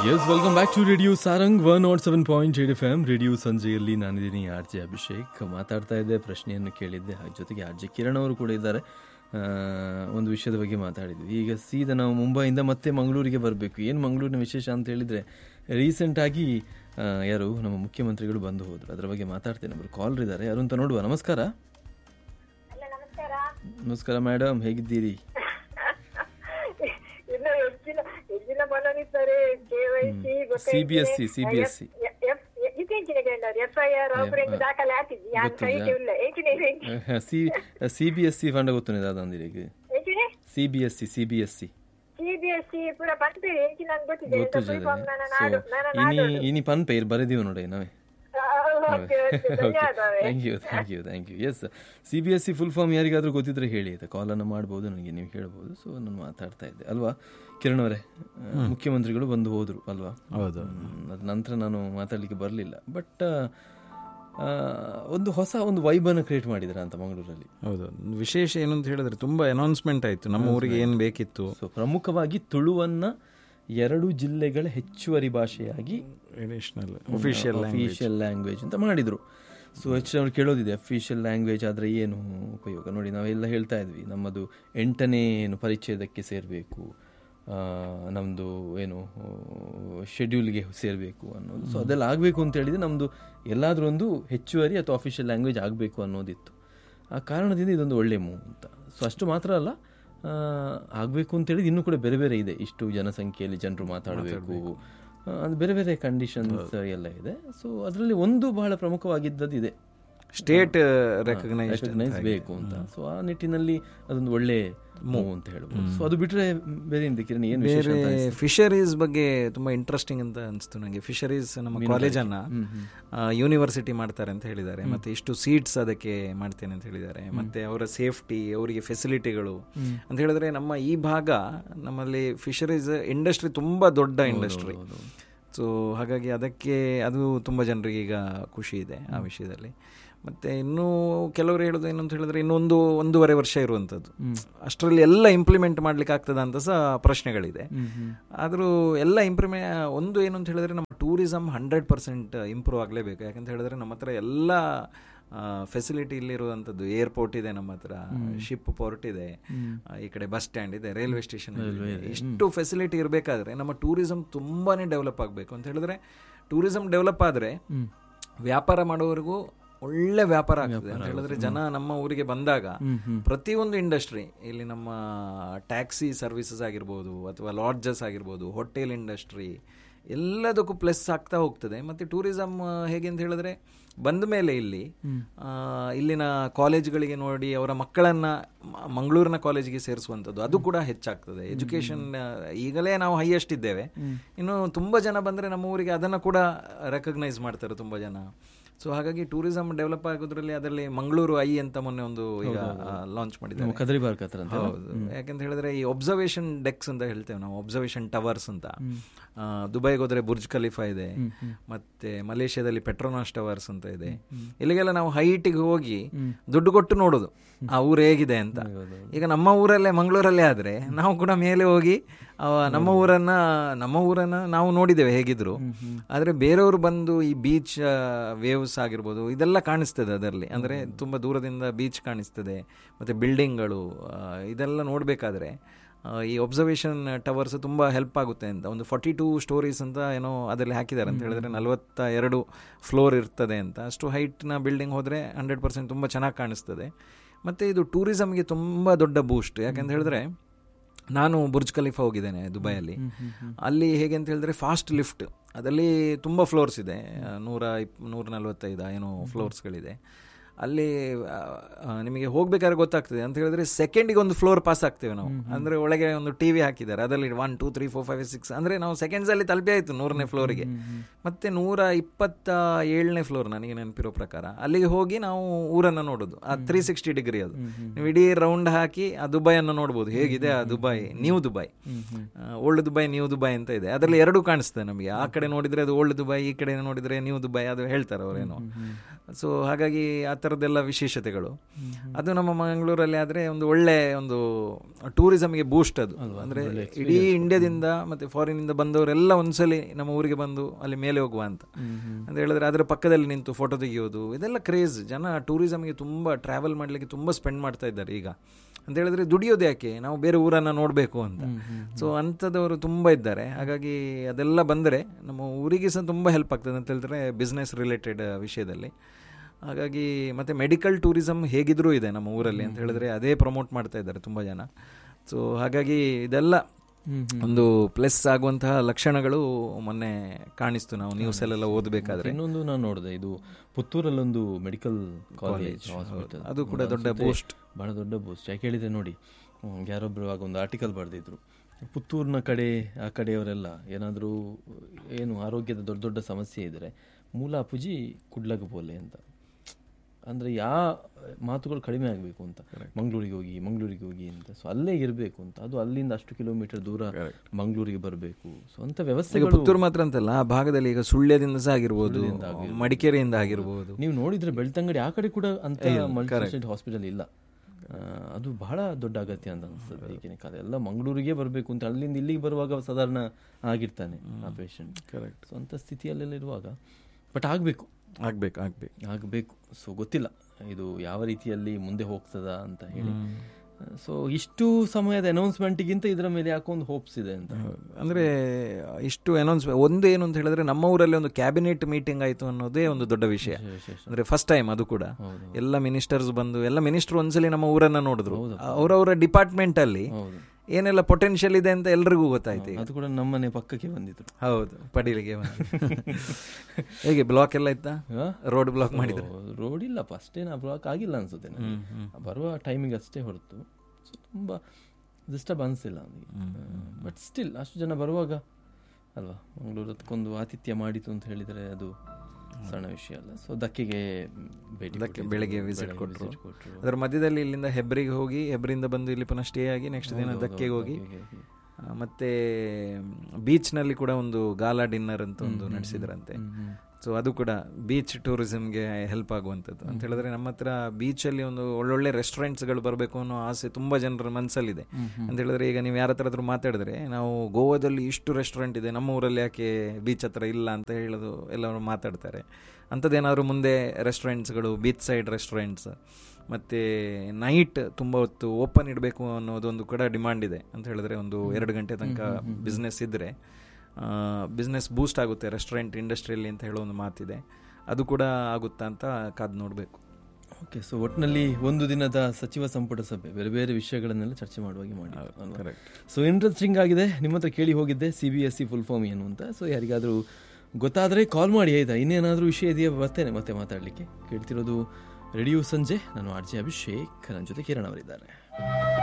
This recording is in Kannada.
S welcome back to radio Sarang one nought seven point eight F M radio ಸಂಜೆಯಲ್ಲಿ ನಾನಿದ್ದೀನಿ ಆರ್ ಜೆ ಅಭಿಷೇಕ್ ಮಾತಾಡ್ತಾ ಇದ್ದೆ ಪ್ರಶ್ನೆಯನ್ನು ಕೇಳಿದ್ದೆ ಹಾಗೆ ಜೊತೆಗೆ ಆರ್ ಜೆ ಕಿರಣ್ ಅವರು ಕೂಡ ಇದ್ದಾರೆ ಆ, ಒಂದು ವಿಷಯದ ಬಗ್ಗೆ ಮಾತಾಡಿದ್ವಿ ಈಗ ಸೀದಾ ನಾವು ಮುಂಬೈಯಿಂದ ಮತ್ತೆ ಮಂಗಳೂರಿಗೆ ಬರಬೇಕು ಏನು ಮಂಗಳೂರಿನ ವಿಶೇಷ ಅಂತ ಹೇಳಿದರೆ ರೀಸೆಂಟಾಗಿ ಯಾರು ನಮ್ಮ ಮುಖ್ಯಮಂತ್ರಿಗಳು ಬಂದು ಹೋದರು ಅದರ ಬಗ್ಗೆ ಮಾತಾಡ್ತೇನೆ ಒಬ್ಬರು ಕಾಲ್ ಇದ್ದಾರೆ ಯಾರು ಅಂತ ನೋಡುವ ನಮಸ್ಕಾರ ನಮಸ್ಕಾರ ಮೇಡಮ್ ಹೇಗಿದ್ದೀರಿ ಇನ್ನು ಹೆಚ್ಚಿನ ಹೆಚ್ಚಿನ ಬಲನಿದ್ದಾರೆ ಕೆವೈಸಿ CBSE, CBSE. ಇತ್ತೀಚಿನ ಗಂಡರು ಎಫ್ ಐ ಆರ್ ಒಬ್ಬರಿಗೆ ದಾಖಲೆ ಹಾಕಿದ್ವಿ ಯಾರು ಸಹಿತ ಇಲ್ಲ engineering C C B S C ಫಂಡ ಗೊತ್ತುನಿದೆ ಅದಂದಿರಿಗೆ engineer C B S C C B S C C B S C ಪೂರ ಬಂದಿರಿ ಎಂಜಿನ ನಂಗೆ ಗೊತ್ತಿದೆ ಎಂತ ಗೊತ್ತು full form ನನ್ನ ಸೊ ನಾಡು ನನ್ನ ಇನಿ ನಾಡು ಇನಿ ಪನ್ ಪೇರ್ ಬರೆದೀವಿ ನೋಡಿ ನಾವೇ ಓಕೆ ಓಕೆ ಧನ್ಯವಾದವೇ thank you thank you thank you yes C B S C full form ಯಾರಿಗಾದ್ರೂ ಗೊತ್ತಿದ್ರೆ ಹೇಳಿ ಆಯ್ತಾ ಕಾಲನ್ನು ಮಾಡ್ಬೋದು ನನಗೆ ನೀವು ಹೇಳ್ಬೋದು ಸೊ ನಾನು ಮಾತಾಡ್ತಾ ಇದ್ದೆ ಅಲ್ವಾ ಕಿರಣ್ ಅವರೇ ಆ, ಮುಖ್ಯಮಂತ್ರಿಗಳು ಬಂದು ಹೋದ್ರು ಅಲ್ವಾ ಹೌದು ಅದ ನಂತರ ನಾನು ಮಾತಾಡಲಿಕ್ಕೆ ಬರಲಿಲ್ಲ ಬಟ್ ಒಂದು ಹೊಸ ಒಂದು ವೈಬನ್ನು ಕ್ರಿಯೇಟ್ ಮಾಡಿದ್ರ ಅಂತ ಮಂಗಳೂರಲ್ಲಿ ಹೌದು ವಿಶೇಷ ಏನು ಅಂತ ಹೇಳಿದ್ರೆ ತುಂಬಾ ಅನೌನ್ಸ್ಮೆಂಟ್ ಆಯ್ತು ನಮ್ಮ ಊರಿಗೆ ಏನು ಬೇಕಿತ್ತು ಸೊ ಪ್ರಮುಖವಾಗಿ ತುಳುವನ್ನ ಎರಡು ಜಿಲ್ಲೆಗಳ ಹೆಚ್ಚುವರಿ ಭಾಷೆಯಾಗಿ ಅಡಿಷನಲ್ ಒಫಿಷಿಯಲ್ ಅಫಿಷಿಯಲ್ ಲ್ಯಾಂಗ್ವೇಜ್ ಅಂತ ಮಾಡಿದ್ರು ಸೊ ಹೆಚ್ಚು ಅವ್ರು ಕೇಳೋದಿದೆ ಅಫಿಷಿಯಲ್ ಲ್ಯಾಂಗ್ವೇಜ್ ಆದರೆ ಏನು ಉಪಯೋಗ ನೋಡಿ ನಾವೆಲ್ಲ ಹೇಳ್ತಾ ಇದ್ವಿ ನಮ್ಮದು ಎಂಟನೇ ಏನು ಪರಿಚಯದಕ್ಕೆ ಸೇರಬೇಕು ನಮ್ಮದು ಏನು ಶೆಡ್ಯೂಲ್ಗೆ ಸೇರಬೇಕು ಅನ್ನೋದು ಸೊ ಅದೆಲ್ಲ ಆಗಬೇಕು ಅಂತ ಹೇಳಿದ್ರೆ ನಮ್ಮದು ಎಲ್ಲಾದರೂ ಒಂದು ಹೆಚ್ಚುವರಿ ಅಥವಾ ಅಫಿಷಿಯಲ್ ಲ್ಯಾಂಗ್ವೇಜ್ ಆಗಬೇಕು ಅನ್ನೋದಿತ್ತು ಆ ಕಾರಣದಿಂದ ಇದೊಂದು ಒಳ್ಳೆ ಮೂವ್ ಅಂತ ಸೊ ಅಷ್ಟು ಮಾತ್ರ ಅಲ್ಲ ಆಗಬೇಕು ಅಂತೇಳಿ ಇನ್ನೂ ಕೂಡ ಬೇರೆ ಬೇರೆ ಇದೆ ಇಷ್ಟು ಜನಸಂಖ್ಯೆಯಲ್ಲಿ ಜನರು ಮಾತಾಡಬೇಕು ಅದು ಬೇರೆ ಬೇರೆ ಕಂಡೀಷನ್ಸ್ ಎಲ್ಲ ಇದೆ ಸೊ ಅದರಲ್ಲಿ ಒಂದು ಬಹಳ ಪ್ರಮುಖವಾಗಿದ್ದದ್ದು ಇದೆ ಸ್ಟೇಟ್ ರೆಕಗ್ನೈಸ್ ರೆಕಗ್ನೈಸ್ ಬೇಕು ಅಂತ ಸೊ ಆ ನಿಟ್ಟಿನಲ್ಲಿ ಅದೊಂದು ಒಳ್ಳೆ ಮೂವ್ ಅಂತ ಹೇಳ್ಬೋದು ಸೊ ಅದು ಬಿಟ್ರೆ ಬೇರೆ ಏನಿದೆ ಕಿರಣ್ ಏನು ವಿಶೇಷ ಬೇರೆ ಅಂತ ಫಿಶರೀಸ್ ಬಗ್ಗೆ ತುಂಬಾ ಇಂಟ್ರೆಸ್ಟಿಂಗ್ ಅಂತ ಅನಿಸ್ತು ನನಗೆ ಫಿಶರೀಸ್ ನಮ್ಮ ಕಾಲೇಜನ್ನ ಯೂನಿವರ್ಸಿಟಿ ಮಾಡ್ತಾರೆ ಅಂತ ಹೇಳಿದ್ದಾರೆ ಮತ್ತೆ ಇಷ್ಟು ಸೀಟ್ಸ್ ಅದಕ್ಕೆ ಮಾಡ್ತೇನೆ ಅಂತ ಹೇಳಿದ್ದಾರೆ ಮತ್ತೆ ಅವರ ಸೇಫ್ಟಿ ಅವರಿಗೆ ಫೆಸಿಲಿಟಿಗಳು ಅಂತ ಹೇಳಿದ್ರೆ ನಮ್ಮ ಈ ಭಾಗ ನಮ್ಮಲ್ಲಿ ಫಿಶರೀಸ್ ಇಂಡಸ್ಟ್ರಿ ತುಂಬಾ ದೊಡ್ಡ ಇಂಡಸ್ಟ್ರಿ ಸೊ ಹಾಗಾಗಿ ಅದಕ್ಕೆ ಅದು ತುಂಬ ಜನರಿಗೆ ಈಗ ಖುಷಿ ಇದೆ ಆ ವಿಷಯದಲ್ಲಿ ಮತ್ತೆ ಇನ್ನೂ ಕೆಲವರು ಹೇಳೋದು ಏನು ಅಂತ ಹೇಳಿದ್ರೆ ಇನ್ನೊಂದು ಒಂದೂವರೆ ವರ್ಷ ಇರುವಂಥದ್ದು ಅಷ್ಟರಲ್ಲಿ ಎಲ್ಲ ಇಂಪ್ಲಿಮೆಂಟ್ ಮಾಡ್ಲಿಕ್ಕೆ ಆಗ್ತದ ಅಂತ ಸಹ ಪ್ರಶ್ನೆಗಳಿದೆ ಆದರೂ ಎಲ್ಲ ಇಂಪ್ರೂವ್ಮೆ ಒಂದು ಏನು ಅಂತ ಹೇಳಿದ್ರೆ ನಮ್ಮ ಟೂರಿಸಮ್ ಹಂಡ್ರೆಡ್ ಪರ್ಸೆಂಟ್ ಇಂಪ್ರೂವ್ ಆಗಲೇಬೇಕು ಯಾಕಂತ ಹೇಳಿದ್ರೆ ನಮ್ಮ ಹತ್ರ ಎಲ್ಲ ಫೆಸಿಲಿಟಿ ಇಲ್ಲಿರುವಂಥದ್ದು ಏರ್ಪೋರ್ಟ್ ಇದೆ ನಮ್ಮ ಹತ್ರ ಶಿಪ್ ಪೋರ್ಟ್ ಇದೆ ಆ, ಈ ಕಡೆ ಬಸ್ ಸ್ಟ್ಯಾಂಡ್ ಇದೆ ರೈಲ್ವೆ ಸ್ಟೇಷನ್ ಇಷ್ಟು ಫೆಸಿಲಿಟಿ ಇರಬೇಕಾದ್ರೆ ನಮ್ಮ ಟೂರಿಸಮ್ ತುಂಬಾನೇ ಡೆವಲಪ್ ಆಗಬೇಕು ಅಂತ ಹೇಳಿದ್ರೆ ಟೂರಿಸಮ್ ಡೆವಲಪ್ ಆದರೆ ವ್ಯಾಪಾರ ಮಾಡೋವರೆಗೂ ಒಳ್ಳೆ ವ್ಯಾಪಾರ ಆಗ್ತದೆ ಅಂತ ಹೇಳಿದ್ರೆ ಜನ ನಮ್ಮ ಊರಿಗೆ ಬಂದಾಗ ಪ್ರತಿಯೊಂದು ಇಂಡಸ್ಟ್ರಿ ಇಲ್ಲಿ ನಮ್ಮ ಟ್ಯಾಕ್ಸಿ ಸರ್ವಿಸಸ್ ಆಗಿರ್ಬೋದು ಅಥವಾ ಲಾಡ್ಜಸ್ ಆಗಿರ್ಬೋದು ಹೋಟೆಲ್ ಇಂಡಸ್ಟ್ರಿ ಎಲ್ಲದಕ್ಕೂ ಪ್ಲಸ್ ಆಗ್ತಾ ಹೋಗ್ತದೆ ಮತ್ತೆ ಟೂರಿಸಮ್ ಹೇಗೆ ಅಂತ ಹೇಳಿದ್ರೆ ಬಂದ ಮೇಲೆ ಇಲ್ಲಿ ಆ, ಇಲ್ಲಿನ ಕಾಲೇಜ್ಗಳಿಗೆ ನೋಡಿ ಅವರ ಮಕ್ಕಳನ್ನ ಮ- ಮಂಗಳೂರಿನ ಕಾಲೇಜಿಗೆ ಸೇರಿಸುವಂಥದ್ದು ಅದು ಕೂಡ ಹೆಚ್ಚಾಗ್ತದೆ ಎಜುಕೇಶನ್ ಈಗಲೇ ನಾವು ಹೈಯೆಸ್ಟ್ ಇದ್ದೇವೆ ಇನ್ನು ತುಂಬಾ ಜನ ಬಂದ್ರೆ ನಮ್ಮ ಊರಿಗೆ ಅದನ್ನ ಕೂಡ ರೆಕಗ್ನೈಸ್ ಮಾಡ್ತಾರೆ ತುಂಬಾ ಜನ ಸೊ ಹಾಗಾಗಿ ಟೂರಿಸಂ ಡೆವಲಪ್ ಆಗೋದ್ರಲ್ಲಿ ಅದರಲ್ಲಿ ಮಂಗಳೂರು ಐ ಅಂತ ಮೊನ್ನೆ ಒಂದು ಈಗ ಲಾಂಚ್ ಮಾಡಿದ್ದಾರೆ ಕದರಿ ಬಾರ್ಕ್ ಹತ್ರ ಅಂತ ಹೌದು ಯಾಕಂತ ಹೇಳಿದ್ರೆ ಈ ಒಬ್ಸರ್ವೇಷನ್ ಡೆಕ್ಸ್ ಅಂತ ಹೇಳ್ತೇವೆ ನಾವು ಒಬ್ಸರ್ವೇಷನ್ ಟವರ್ಸ್ ಅಂತ ಆ, ದುಬೈಗೆ ಹೋದ್ರೆ ಬುರ್ಜ್ ಖಲೀಫಾ ಇದೆ ಮತ್ತೆ ಮಲೇಷ್ಯಾದಲ್ಲಿ ಪೆಟ್ರೋನಾಸ್ ಟವರ್ಸ್ ಅಂತ ಇದೆ ಇಲ್ಲಿಗೆಲ್ಲ ನಾವು ಹೈಟಿಗೆ ಹೋಗಿ ದುಡ್ಡು ಕೊಟ್ಟು ನೋಡೋದು ಆ ಊರು ಹೇಗಿದೆ ಅಂತ ಈಗ ನಮ್ಮ ಊರಲ್ಲೇ ಮಂಗಳೂರಲ್ಲೇ ಆದ್ರೆ ನಾವು ಕೂಡ ಮೇಲೆ ಹೋಗಿ ಆ, ನಮ್ಮ ಊರನ್ನ ನಮ್ಮ ಊರನ್ನ ನಾವು ನೋಡಿದ್ದೇವೆ ಹೇಗಿದ್ರು ಆದ್ರೆ ಬೇರೆಯವರು ಬಂದು ಈ ಬೀಚ್ ವೇವ್ಸ್ ಆಗಿರ್ಬೋದು ಇದೆಲ್ಲ ಕಾಣಿಸ್ತದೆ ಅದರಲ್ಲಿ ಅಂದ್ರೆ ತುಂಬಾ ದೂರದಿಂದ ಬೀಚ್ ಕಾಣಿಸ್ತದೆ ಮತ್ತೆ ಬಿಲ್ಡಿಂಗ್ಗಳು ಇದೆಲ್ಲ ನೋಡ್ಬೇಕಾದ್ರೆ ಆ, ಈ ಒಬ್ಸರ್ವೇಷನ್ ಟವರ್ಸ್ ತುಂಬಾ ಹೆಲ್ಪ್ ಆಗುತ್ತೆ ಅಂತ ಒಂದು ಫಾರ್ಟಿ ಟೂ ಸ್ಟೋರೀಸ್ ಅಂತ ಏನೋ ಅದರಲ್ಲಿ ಹಾಕಿದ್ದಾರೆ ಅಂತ ಹೇಳಿದ್ರೆ ನಲವತ್ತ ಎರಡು ಫ್ಲೋರ್ ಇರ್ತದೆ ಅಂತ ಅಷ್ಟು ಹೈಟ್ನ ಬಿಲ್ಡಿಂಗ್ ಹೋದ್ರೆ ಹಂಡ್ರೆಡ್ ಪರ್ಸೆಂಟ್ ತುಂಬಾ ಚೆನ್ನಾಗಿ ಕಾಣಿಸ್ತದೆ ಮತ್ತೆ ಇದು ಟೂರಿಸಮ್ಗೆ ತುಂಬಾ ದೊಡ್ಡ ಬೂಸ್ಟ್ ಯಾಕಂತ ಹೇಳಿದ್ರೆ ನಾನು ಬುರ್ಜ್ ಖಲೀಫಾ ಹೋಗಿದ್ದೇನೆ ದುಬೈಯಲ್ಲಿ ಅಲ್ಲಿ ಹೇಗೆ ಅಂತ ಹೇಳಿದ್ರೆ ಫಾಸ್ಟ್ ಲಿಫ್ಟ್ ಅದರಲ್ಲಿ ತುಂಬ ಫ್ಲೋರ್ಸ್ ಇದೆ ಆ, ನೂರ ಇಪ್ ನೂರ ನಲವತ್ತೈದು ಏನೋ ಫ್ಲೋರ್ಸ್ಗಳಿದೆ ಅಲ್ಲಿ ಆ, ಆ, ನಿಮಗೆ ಹೋಗ್ಬೇಕಾದ್ರೆ ಗೊತ್ತಾಗ್ತದೆ ಅಂತ ಹೇಳಿದ್ರೆ ಸೆಕೆಂಡಿಗೆ ಒಂದು ಫ್ಲೋರ್ ಪಾಸ್ ಆಗ್ತೇವೆ ನಾವು ಅಂದ್ರೆ ಒಳಗೆ ಒಂದು ಟಿವಿ ಹಾಕಿದ್ದಾರೆ ಅದರಲ್ಲಿ one two three four five six ಅಂದ್ರೆ ನಾವು ಸೆಕೆಂಡ್ಸ್ ಅಲ್ಲಿ ತಲುಪಿ ಆಯ್ತು ನೂರನೇ ಫ್ಲೋರಿಗೆ ಮತ್ತೆ ನೂರ ಇಪ್ಪತ್ತ ಏಳನೇ ಫ್ಲೋರ್ ನನಗೆ ನೆನಪಿರೋ ಪ್ರಕಾರ ಅಲ್ಲಿಗೆ ಹೋಗಿ ನಾವು ಊರನ್ನ ನೋಡೋದು ಆ ತ್ರೀ ಸಿಕ್ಸ್ಟಿ ಡಿಗ್ರಿ ಅದು ನೀವು ಇಡೀ ರೌಂಡ್ ಹಾಕಿ ಆ ದುಬೈಯನ್ನು ನೋಡ್ಬೋದು ಹೇಗಿದೆ ಆ Dubai new Dubai old Dubai new Dubai ಅಂತ ಇದೆ ಅದರಲ್ಲಿ ಎರಡು ಕಾಣಿಸ್ತದೆ ನಮಗೆ ಆ ಕಡೆ ನೋಡಿದ್ರೆ ಅದು ಓಲ್ಡ್ ದುಬೈ ಈ ಕಡೆ ನೋಡಿದ್ರೆ ನ್ಯೂ ದುಬೈ ಅದು ಹೇಳ್ತಾರೆ ಅವರೇನೋ ಸೊ ಹಾಗಾಗಿ ಆ ಥರದ್ದೆಲ್ಲ ವಿಶೇಷತೆಗಳು ಅದು ನಮ್ಮ ಮಂಗಳೂರಲ್ಲಿ ಆದರೆ ಒಂದು ಒಳ್ಳೆ ಒಂದು ಟೂರಿಸಮ್ಗೆ ಬೂಸ್ಟ್ ಅದು ಅಂದರೆ ಇಡೀ ಇಂಡಿಯಾದಿಂದ ಮತ್ತು ಫಾರಿನಿಂದ ಬಂದವರೆಲ್ಲ ಒಂದ್ಸಲಿ ನಮ್ಮ ಊರಿಗೆ ಬಂದು ಅಲ್ಲಿ ಮೇಲೆ ಹೋಗುವ ಅಂತ ಅಂತ ಹೇಳಿದ್ರೆ ಅದರ ಪಕ್ಕದಲ್ಲಿ ನಿಂತು ಫೋಟೋ ತೆಗೆಯೋದು ಇದೆಲ್ಲ ಕ್ರೇಜ್ ಜನ ಟೂರಿಸಮ್ಗೆ ತುಂಬ ಟ್ರಾವೆಲ್ ಮಾಡಲಿಕ್ಕೆ ತುಂಬ ಸ್ಪೆಂಡ್ ಮಾಡ್ತಾ ಇದ್ದಾರೆ ಈಗ ಅಂತ ಹೇಳಿದ್ರೆ ದುಡಿಯೋದು ಯಾಕೆ ನಾವು ಬೇರೆ ಊರನ್ನು ನೋಡಬೇಕು ಅಂತ ಸೊ ಅಂಥದ್ದವರು ತುಂಬ ಇದ್ದಾರೆ ಹಾಗಾಗಿ ಅದೆಲ್ಲ ಬಂದರೆ ನಮ್ಮ ಊರಿಗೆ ಸಹ ತುಂಬ ಹೆಲ್ಪ್ ಆಗ್ತದೆ ಅಂತ ಹೇಳಿದ್ರೆ ಬಿಸ್ನೆಸ್ ರಿಲೇಟೆಡ್ ವಿಷಯದಲ್ಲಿ ಹಾಗಾಗಿ ಮತ್ತು ಮೆಡಿಕಲ್ ಟೂರಿಸಮ್ ಹೇಗಿದ್ರೂ ಇದೆ ನಮ್ಮ ಊರಲ್ಲಿ ಅಂತ ಹೇಳಿದ್ರೆ ಅದೇ ಪ್ರಮೋಟ್ ಮಾಡ್ತಾ ಇದ್ದಾರೆ ತುಂಬ ಜನ ಸೊ ಹಾಗಾಗಿ ಇದೆಲ್ಲ ಒಂದು ಪ್ಲಸ್ ಆಗುವಂತಹ ಲಕ್ಷಣಗಳು ಮೊನ್ನೆ ಕಾಣಿಸ್ತು ನಾವು ನ್ಯೂಸ್ ಅಲ್ಲೆಲ್ಲ ಓದಬೇಕಾದ್ರೆ ಇನ್ನೊಂದು ನಾನು ನೋಡಿದೆ ಇದು ಪುತ್ತೂರಲ್ಲೊಂದು ಮೆಡಿಕಲ್ ಕಾಲೇಜ್ ಹಾಸ್ಪಿಟಲ್ ಅದು ಕೂಡ ದೊಡ್ಡ ಬೂಸ್ಟ್ ಬಹಳ ದೊಡ್ಡ ಬೂಸ್ಟ್ ಯಾಕೆ ಹೇಳಿದೆ ನೋಡಿ ಹ್ಮ್, ಯಾರೊಬ್ರು ಆಗ ಒಂದು ಆರ್ಟಿಕಲ್ ಬರೆದಿದ್ರು ಪುತ್ತೂರಿನ ಕಡೆ ಆ ಕಡೆಯವರೆಲ್ಲ ಏನಾದರೂ ಏನು ಆರೋಗ್ಯದ ದೊಡ್ಡ ದೊಡ್ಡ ಸಮಸ್ಯೆ ಇದ್ರೆ ಮೂಲ ಅಪುಜಿ ಕುಡ್ಲಗಬೋಲೆ ಅಂತ ಅಂದ್ರೆ ಯಾ ಮಾತುಗಳು ಕಡಿಮೆ ಆಗಬೇಕು ಅಂತ ಮಂಗಳೂರಿಗೆ ಹೋಗಿ ಮಂಗಳೂರಿಗೆ ಹೋಗಿ ಅಂತ ಸೊ ಅಲ್ಲೇ ಇರಬೇಕು ಅಂತ ಅದು ಅಲ್ಲಿಂದ ಅಷ್ಟು ಕಿಲೋಮೀಟರ್ ದೂರ ಮಂಗಳೂರಿಗೆ ಬರಬೇಕು ಸೊ ಅಂತ ಈಗ ವ್ಯವಸ್ಥೆಗಳು ಪುತ್ತೂರು ಮಾತ್ರ ಅಂತಲ್ಲ ಆ ಭಾಗದಲ್ಲಿ ಈಗ ಸುಳ್ಯದಿಂದ ಸಹ ಆಗಿರ್ಬೋದು ಮಡಿಕೇರಿಯಿಂದ ಆಗಿರ್ಬೋದು ನೀವು ನೋಡಿದ್ರೆ ಬೆಳ್ತಂಗಡಿ ಆ ಕಡೆ ಕೂಡ ಅಂತ ಮಲ್ಟಿ ಹಾಸ್ಪಿಟಲ್ ಇಲ್ಲ ಆ, ಅದು ಬಹಳ ದೊಡ್ಡ ಅಗತ್ಯ ಅಂತ ಅನಿಸ್ತದೆ ಈಗಿನ ಕಾಲ ಎಲ್ಲ ಮಂಗಳೂರಿಗೆ ಬರಬೇಕು ಅಂತ ಅಲ್ಲಿಂದ ಇಲ್ಲಿಗೆ ಬರುವಾಗ ಸಾಧಾರಣ ಆಗಿರ್ತಾನೆ ಆ ಪೇಷಂಟ್ ಕರೆಕ್ಟ್ ಸೊ ಅಂತ ಸ್ಥಿತಿಯಲ್ಲೆಲ್ಲ ಇರುವಾಗ ಬಟ್ ಆಗಬೇಕು ಆಗ್ಬೇಕು ಆಗ್ಬೇಕು ಆಗಬೇಕು ಸೊ ಗೊತ್ತಿಲ್ಲ ಇದು ಯಾವ ರೀತಿಯಲ್ಲಿ ಮುಂದೆ ಹೋಗ್ತದ ಅಂತ ಹೇಳಿ ಸೊ ಇಷ್ಟು ಸಮಯದ ಅನೌನ್ಸ್ಮೆಂಟ್ಗಿಂತ ಇದರ ಮೇಲೆ ಯಾಕೊಂದು ಹೋಪ್ಸ್ ಇದೆ ಅಂತ ಅಂದ್ರೆ ಇಷ್ಟು ಅನೌನ್ಸ್ ಒಂದು ಏನು ಅಂತ ಹೇಳಿದ್ರೆ ನಮ್ಮ ಊರಲ್ಲಿ ಒಂದು ಕ್ಯಾಬಿನೆಟ್ ಮೀಟಿಂಗ್ ಆಯಿತು ಅನ್ನೋದೇ ಒಂದು ದೊಡ್ಡ ವಿಷಯ ಅಂದ್ರೆ ಫಸ್ಟ್ ಟೈಮ್ ಅದು ಕೂಡ ಎಲ್ಲ ಮಿನಿಸ್ಟರ್ಸ್ ಬಂದು ಎಲ್ಲ ಮಿನಿಸ್ಟರ್ ಒಂದ್ಸಲಿ ನಮ್ಮ ಊರನ್ನ ನೋಡಿದ್ರು ಅವರವರ ಡಿಪಾರ್ಟ್ಮೆಂಟ್ ಅಲ್ಲಿ ಹೌದು ಏನೆಲ್ಲ ಪೊಟೆನ್ಷಿಯಲ್ ಇದೆ ಅಂತ ಎಲ್ರಿಗೂ ಗೊತ್ತಾಯ್ತು ಈಗ ಅದು ಕೂಡ ನಮ್ಮನೆ ಪಕ್ಕಕ್ಕೆ ಬಂದಿದ್ರು ಹೌದು ಪಡೀಲಿಗೆ ಬಂದು. ಹೇಗೆ ಬ್ಲಾಕ್ ಎಲ್ಲ ಇತ್ತಾ ರೋಡ್ ಬ್ಲಾಕ್ ಮಾಡಿದ್ರು ರೋಡ್ ಇಲ್ಲಪ್ಪ ಅಷ್ಟೇನು ಬ್ಲಾಕ್ ಆಗಿಲ್ಲ ಅನ್ಸುತ್ತೆ ನನಗೆ. ಬರುವ ಟೈಮಿಗೆ ಅಷ್ಟೇ ಹೊರತು ಸೊ ತುಂಬ ಡಿಸ್ಟರ್ಬ್ ಇಲ್ಲ ಬಟ್ ಸ್ಟಿಲ್ ಅಷ್ಟು ಜನ ಬರುವಾಗ ಅಲ್ವಾ ಮಂಗಳೂರು ಅದಕ್ಕೊಂದು ಆತಿಥ್ಯ ಮಾಡಿತು ಅಂತ ಹೇಳಿದರೆ ಅದು ಸಣ್ಣ ವಿಷಯ ಅಲ್ಲ ಸೊ ದಕ್ಕೆಗೆ ಭೇಟಿ ಅದಕ್ಕೆ ಕೊಟ್ಟಿದ್ರು, ಬೆಳಿಗ್ಗೆ ವಿಸಿಟ್ ಬೆಳಗ್ಗೆ ಕೊಟ್ಟರು visit ಕೊಟ್ರು. ಅದರ ಮಧ್ಯದಲ್ಲಿ ಇಲ್ಲಿಂದ ಹೆಬ್ರಿಗೆ ಹೋಗಿ ಹೆಬ್ರಿಂದ ಬಂದು ಇಲ್ಲಿ ಪುನಃ ಸ್ಟೇ ಆಗಿ ನೆಕ್ಸ್ಟ್ ದಿನ ದಕ್ಕೆಗೆ ಹೋಗಿ ಆ, ಮತ್ತೆ ಬೀಚ್ನಲ್ಲಿ ಕೂಡ ಒಂದು ಗಾಲಾ ಡಿನ್ನರ್ ಅಂತ ಒಂದು ನಡೆಸಿದ್ರಂತೆ ಸೊ ಅದು ಕೂಡ ಬೀಚ್ ಟೂರಿಸಮ್ಗೆ ಹೆಲ್ಪ್ ಆಗುವಂಥದ್ದು ಅಂತ ಹೇಳಿದ್ರೆ ನಮ್ಮ ಹತ್ರ ಬೀಚಲ್ಲಿ ಒಂದು ಒಳ್ಳೊಳ್ಳೆ ರೆಸ್ಟೋರೆಂಟ್ಸ್ಗಳು ಬರಬೇಕು ಅನ್ನೋ ಆಸೆ ತುಂಬ ಜನರ ಮನಸ್ಸಲ್ಲಿದೆ ಅಂತ ಹೇಳಿದ್ರೆ ಈಗ ನೀವು ಯಾರ ಹತ್ರ ಆದ್ರೂ ಮಾತಾಡಿದ್ರೆ ನಾವು ಗೋವಾದಲ್ಲಿ ಇಷ್ಟು ರೆಸ್ಟೋರೆಂಟ್ ಇದೆ ನಮ್ಮ ಊರಲ್ಲಿ ಯಾಕೆ ಬೀಚ್ ಹತ್ರ ಇಲ್ಲ ಅಂತ ಹೇಳೋದು ಎಲ್ಲರೂ ಮಾತಾಡ್ತಾರೆ ಅಂಥದ್ದೇನಾದ್ರು ಮುಂದೆ ರೆಸ್ಟೋರೆಂಟ್ಸ್ಗಳು ಬೀಚ್ ಸೈಡ್ ರೆಸ್ಟೋರೆಂಟ್ಸ್ ಮತ್ತು ನೈಟ್ ತುಂಬ ಹೊತ್ತು ಓಪನ್ ಇಡಬೇಕು ಅನ್ನೋದೊಂದು ಕೂಡ ಡಿಮಾಂಡ್ ಇದೆ ಅಂತ ಹೇಳಿದ್ರೆ ಒಂದು ಎರಡು ಗಂಟೆ ತನಕ ಬಿಸ್ನೆಸ್ ಇದ್ದರೆ ಬಿಸ್ನೆಸ್ ಬೂಸ್ಟ್ ಆಗುತ್ತೆ ರೆಸ್ಟೋರೆಂಟ್ ಇಂಡಸ್ಟ್ರಿಯಲ್ಲಿ ಅಂತ ಹೇಳೋ ಒಂದು ಮಾತಿದೆ ಅದು ಕೂಡ ಆಗುತ್ತಾ ಅಂತ ಕಾದು ನೋಡಬೇಕು ಓಕೆ ಸೊ ಒಟ್ಟಿನಲ್ಲಿ ಒಂದು ದಿನದ ಸಚಿವ ಸಂಪುಟ ಸಭೆ ಬೇರೆ ಬೇರೆ ವಿಷಯಗಳನ್ನೆಲ್ಲ ಚರ್ಚೆ ಮಾಡುವಾಗಿ ಮಾಡಿ ಸೊ ಇಂಟ್ರೆಸ್ಟಿಂಗ್ ಆಗಿದೆ ನಿಮ್ಮ ಹತ್ರ ಕೇಳಿ ಹೋಗಿದ್ದೆ C B S C full form ಏನು ಅಂತ ಸೊ ಯಾರಿಗಾದರೂ ಗೊತ್ತಾದರೆ ಕಾಲ್ ಮಾಡಿ ಆಯ್ತಾ ಇನ್ನೇನಾದರೂ ವಿಷಯ ಇದೆಯಾ ಬರ್ತೇನೆ ಮತ್ತೆ ಮಾತಾಡಲಿಕ್ಕೆ ಕೇಳ್ತಿರೋದು ರೇಡಿಯೋ ಸಂಜೆ ನಾನು ಆರ್ ಜೆ ಅಭಿಷೇಕ್ ನನ್ನ ಜೊತೆ ಕಿರಣ್ ಅವರಿದ್ದಾರೆ